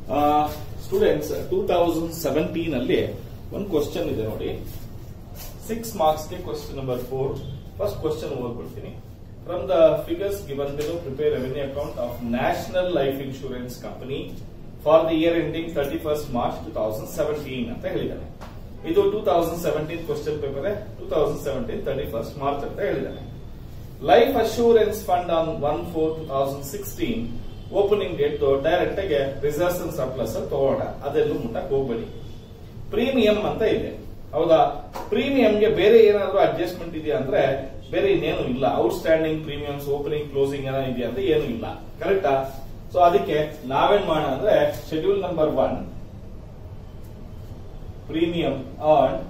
students two thousand seventeen ಅಲ್ಲಿ ಒಂದು question ಇದೆ ನೋಡಿ ಸಿಕ್ಸ್ ಮಾರ್ಕ್ಸ್ಗೆ question number four first question ಓದ್ಬಿಡ್ತೀನಿ from the figures given below prepare revenue account of national life insurance company for the year ending thirty first March two thousand seventeen ಅಂತ ಹೇಳಿದ್ದಾನೆ ಇದು two thousand seventeen question paper two thousand seventeen thirty first March ಅಂತ ಹೇಳಿದ್ದಾನೆ life assurance fund on one four two thousand sixteen opening date direct ಆಗಿ reserves and surplus ಅಲ್ಲಿ ತಗೋಣ ಅದೆಲ್ಲೂ ಮುಟ್ಟಕ್ ಹೋಗ್ಬೇಡಿ premium ಅಂತ ಇದೆ ಹೌದಾ ಪ್ರೀಮಿಯಂಗೆ ಬೇರೆ ಏನಾದ್ರು ಅಡ್ಜಸ್ಟ್ಮೆಂಟ್ ಇದೆಯಾ ಅಂದ್ರೆ ಬೇರೆ ಇನ್ನೇನು ಇಲ್ಲ ಔಟ್ಸ್ಟ್ಯಾಂಡಿಂಗ್ ಪ್ರೀಮಿಯಮ್ಸ್ ಓಪನಿಂಗ್ ಕ್ಲೋಸಿಂಗ್ ಏನೋ ಇದೆಯಾ ಅಂತ ಏನು ಇಲ್ಲ ಕರೆಕ್ಟಾ ಸೊ ಅದಕ್ಕೆ ನಾವೇನ್ ಮಾಡೋಣ ಅಂದ್ರೆ schedule number one premium on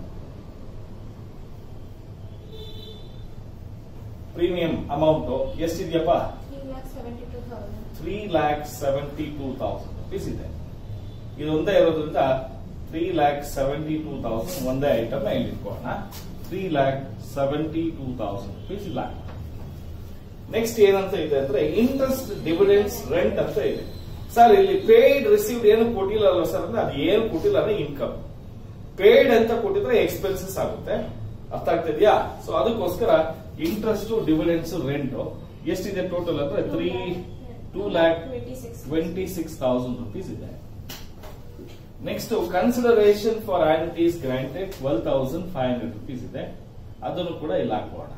premium amount ಎಷ್ಟಿದೆಯಪ್ಪ three lakh seventy two thousand rupees ಇದೆ ಇದೊಂದೇ ಇರೋದ್ರಿಂದ three lakh seventy two thousand ಒಂದೇ ಐಟಮ್ ಇಲ್ಲಿ ಇಟ್ಕೋಣ three lakh seventy two thousand rupees ಇಲ್ಲ ನೆಕ್ಸ್ಟ್ ಏನಂತ ಇದೆ ಅಂದ್ರೆ ಇಂಟ್ರೆಸ್ಟ್ ಡಿವಿಡೆನ್ಸ್ ರೆಂಟ್ ಅಂತ ಇದೆ ಸರ್ ಇಲ್ಲಿ ಪೇಯ್ಡ್ ರಿಸೀವ್ಡ್ ಏನು ಕೊಟ್ಟಿಲ್ಲ ಅಲ್ವಾ ಸರ್ ಅಂದ್ರೆ ಅದು ಏನು ಕೊಟ್ಟಿಲ್ಲ ಅಂದ್ರೆ ಇನ್ಕಮ್ ಪೇಯ್ಡ್ ಅಂತ ಕೊಟ್ಟಿದ್ರೆ ಎಕ್ಸ್ಪೆನ್ಸಸ್ ಆಗುತ್ತೆ ಅರ್ಥ ಆಗ್ತಿದ್ಯಾ ಸೊ ಅದಕ್ಕೋಸ್ಕರ ಇಂಟ್ರೆಸ್ಟ್ ಡಿವಿಡೆನ್ಸ್ ರೆಂಟ್ ಎಷ್ಟಿದೆ ಟೋಟಲ್ ಅಂದ್ರೆ three two lakh twenty six thousand rupees ಇದೆ next consideration for annuities granted twelve thousand five hundred rupees ಇದೆ ಅದನ್ನು ಕೂಡ ಇಲ್ಲಿ ಹಾಕೋಣ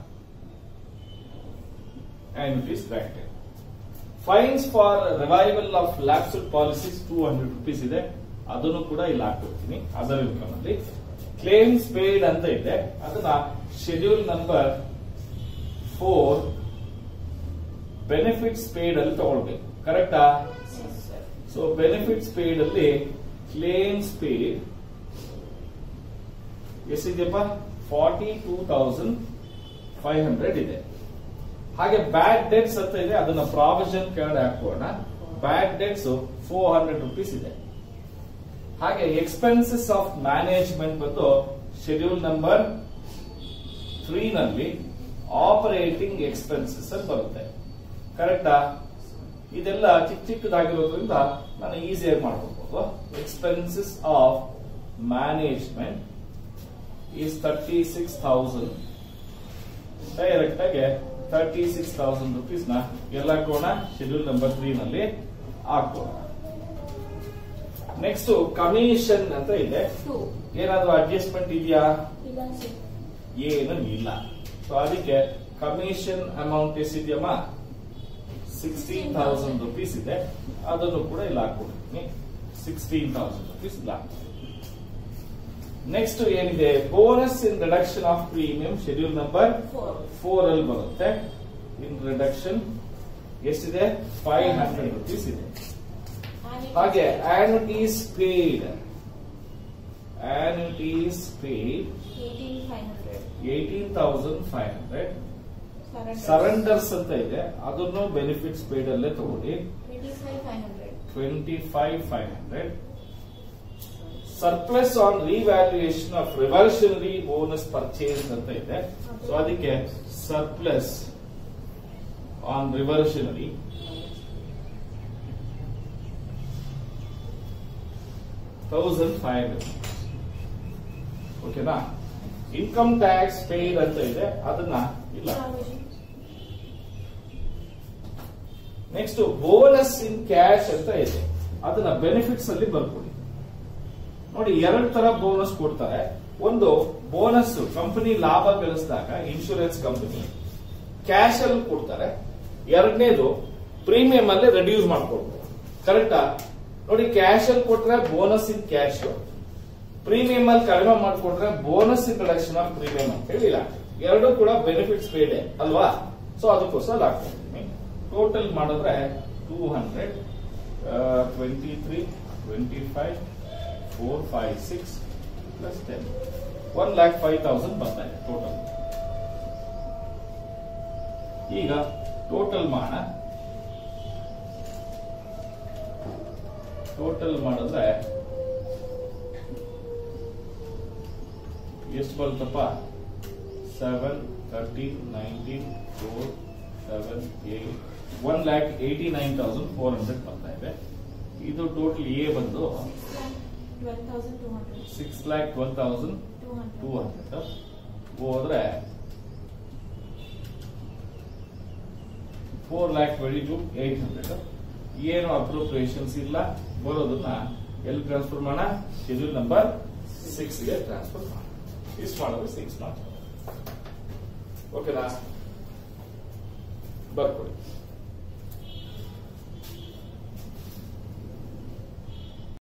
annuities granted fines for revival of lapsed policies two hundred rupees ಇದೆ ಅದನ್ನು ಕೂಡ ಇಲ್ಲಿ ಹಾಕೊಡ್ತೀನಿ ಅದರ್ ಇನ್ಕಮ್ ಅಲ್ಲಿ ಕ್ಲೇಮ್ಸ್ ಪೇಡ್ ಅಂತ ಇದೆ ಅದನ್ನ schedule number four benefits paid ಅಲ್ಲಿ ತಗೊಳ್ಬೇಕು ಕರೆಕ್ಟಾ ಸೊ ಬೆನಿಫಿಟ್ಸ್ ಪೇಡ್ ಅಲ್ಲಿ ಕ್ಲೇಮ್ಸ್ ಪೇಡ್ ಎಷ್ಟಿದೆಯಪ್ಪ forty two thousand five hundred ಇದೆ ಹಾಗೆ ಬ್ಯಾಡ್ ಡೆಟ್ಸ್ ಅಂತ ಇದೆ ಅದನ್ನ ಪ್ರಾವಿಷನ್ ಕಾರ್ಡ್ ಹಾಕೋಣ bad debts four hundred rupees ಇದೆ ಹಾಗೆ ಎಕ್ಸ್ಪೆನ್ಸಸ್ ಆಫ್ ಮ್ಯಾನೇಜ್ಮೆಂಟ್ ಬಂದು ಶೆಡ್ಯೂಲ್ ನಂಬರ್ ತ್ರೀ ನಲ್ಲಿ ಆಪರೇಟಿಂಗ್ ಎಕ್ಸ್ಪೆನ್ಸಸ್ ಅಲ್ಲಿ ಬರುತ್ತೆ ಕರೆಕ್ಟಾ ಇದೆಲ್ಲ ಚಿಕ್ಕ ಚಿಕ್ಕದಾಗಿರೋದ್ರಿಂದ ನಾನು ಈಸಿಯಾಗಿ ಮಾಡ್ಕೋಬಹುದು expenses of management is thirty six thousand direct ಆಗಿ ತರ್ಟಿ ಸಿಕ್ಸ್ ತೌಸಂಡ್ ರುಪೀಸ್ ನ ಎಲ್ಲ ಕೋಣ ಶೆಡ್ಯೂಲ್ ನಂಬರ್ ತ್ರೀ ನಲ್ಲಿ ಹಾಕೋಣ ನೆಕ್ಸ್ಟ್ ಕಮಿಷನ್ ಅಂತ ಇದೆ ಏನಾದ್ರೂ ಅಡ್ಜಸ್ಟ್ಮೆಂಟ್ ಇದೆಯಾ ಏನು ಇಲ್ಲ ಸೊ ಅದಕ್ಕೆ ಕಮಿಷನ್ ಅಮೌಂಟ್ ಎಷ್ಟಿದೆಯಮ್ಮ ಸಿಕ್ಸ್ಟೀನ್ ತೌಸಂಡ್ ರುಪೀಸ್ ಇದೆ ಅದನ್ನು ಕೂಡ ಇಲ್ಲಿ ಹಾಕೊಡ್ತೀನಿ ಸಿಕ್ಸ್ಟೀನ್ ತೌಸಂಡ್ ರುಪೀಸ್ ಇಲ್ಲ ನೆಕ್ಸ್ಟ್ ಏನಿದೆ bonus in reduction of premium schedule number four ಅಲ್ಲಿ ಬರುತ್ತೆ ಇನ್ ರಿಡಕ್ಷನ್ ಎಷ್ಟಿದೆ ಫೈವ್ ಹಂಡ್ರೆಡ್ ರುಪೀಸ್ ಇದೆ ಹಾಗೆ annuities paid annuities paid eighteen thousand five hundred surrenders ಅಂತ ಇದೆ ಅದನ್ನು ಬೆನಿಫಿಟ್ಸ್ ಪೇಡ್ ಅಲ್ಲೇ ತಗೊಳ್ಳಿ twenty five five hundred surplus on revaluation of reversionary bonus purchase ಅಂತ ಇದೆ ಸೊ ಅದಕ್ಕೆ surplus on reversionary thousand five hundred ಓಕೆನಾ ಇನ್ಕಮ್ ಟ್ಯಾಕ್ಸ್ ಪೇಡ್ ಅಂತ ಇದೆ ಅದನ್ನ ಇಲ್ಲ ನೆಕ್ಸ್ಟ್ ಬೋನಸ್ ಇನ್ ಕ್ಯಾಶ್ ಅಂತ ಇದೆ ಅದನ್ನ ಬೆನಿಫಿಟ್ಸ್ ಅಲ್ಲಿ ಬರ್ಕೊಡಿ ನೋಡಿ ಎರಡು ತರ ಬೋನಸ್ ಕೊಡ್ತಾರೆ ಒಂದು ಬೋನಸ್ ಕಂಪನಿ ಲಾಭ ಗಳಿಸಿದಾಗ ಇನ್ಶೂರೆನ್ಸ್ ಕಂಪನಿ ಕ್ಯಾಶ್ ಅಲ್ಲಿ ಕೊಡ್ತಾರೆ ಎರಡನೇದು ಪ್ರೀಮಿಯಂ ಅಲ್ಲಿ ರೆಡ್ಯೂಸ್ ಮಾಡ್ಕೊಡ್ತಾರೆ ಕರೆಕ್ಟಾ ನೋಡಿ ಕ್ಯಾಶ್ ಅಲ್ಲಿ ಕೊಟ್ರೆ ಬೋನಸ್ ಇನ್ ಕ್ಯಾಶ್ ಪ್ರೀಮಿಯಂ ಅಲ್ಲಿ ಕಡಿಮೆ ಮಾಡ್ಕೊಟ್ರೆ bonus in reduction of premium ಅಂತ ಹೇಳಿಲ್ಲ ಎರಡು ಕೂಡ ಬೆನಿಫಿಟ್ಸ್ ಪೇಡ್ ಅಲ್ವಾ ಸೊ ಅದಕ್ಕೋಸ್ಕರ ಹಾಕ್ಕೊಡ್ತೀನಿ ಟೋಟಲ್ ಮಾಡಿದ್ರೆ two hundred twenty three twenty five four five six plus ten one lakh five thousand ಬರ್ತಾ ಇದೆ ಟೋಟಲ್ ಈಗ ಟೋಟಲ್ ಮಾಡ ಟೋಟಲ್ ಮಾಡಿದ್ರೆ ಎಷ್ಟು ಬರುತ್ತಪ್ಪ seven thirteen nineteen four seven eight one lakh eighty nine thousand four hundred ಬರ್ತಾ ಇದೆ ಇದು ಟೋಟಲ್ ಎ ಬಂದು twelve thousand two hundred six lakh twelve thousand two two hundred hundred ಹೋದ್ರೆ four lakh twenty two eight hundred ಏನು ಅಪ್ರೋಪ್ರಿಯೇಷನ್ಸ್ ಇಲ್ಲ ಬರೋದನ್ನ ಎಲ್ಲಿ ಟ್ರಾನ್ಸ್ಫರ್ ಮಾಡೋಣ ಶೆಡ್ಯೂಲ್ ನಂಬರ್ ಸಿಕ್ಸ್ ಗೆ ಟ್ರಾನ್ಸ್ಫರ್ ಮಾಡೋಣ ಇಷ್ಟು ಮಾಡೋದು ಸಿಕ್ಸ್ ಮಾತ್ರ ಓಕೆನಾ ಬರ್ಕೊಡಿ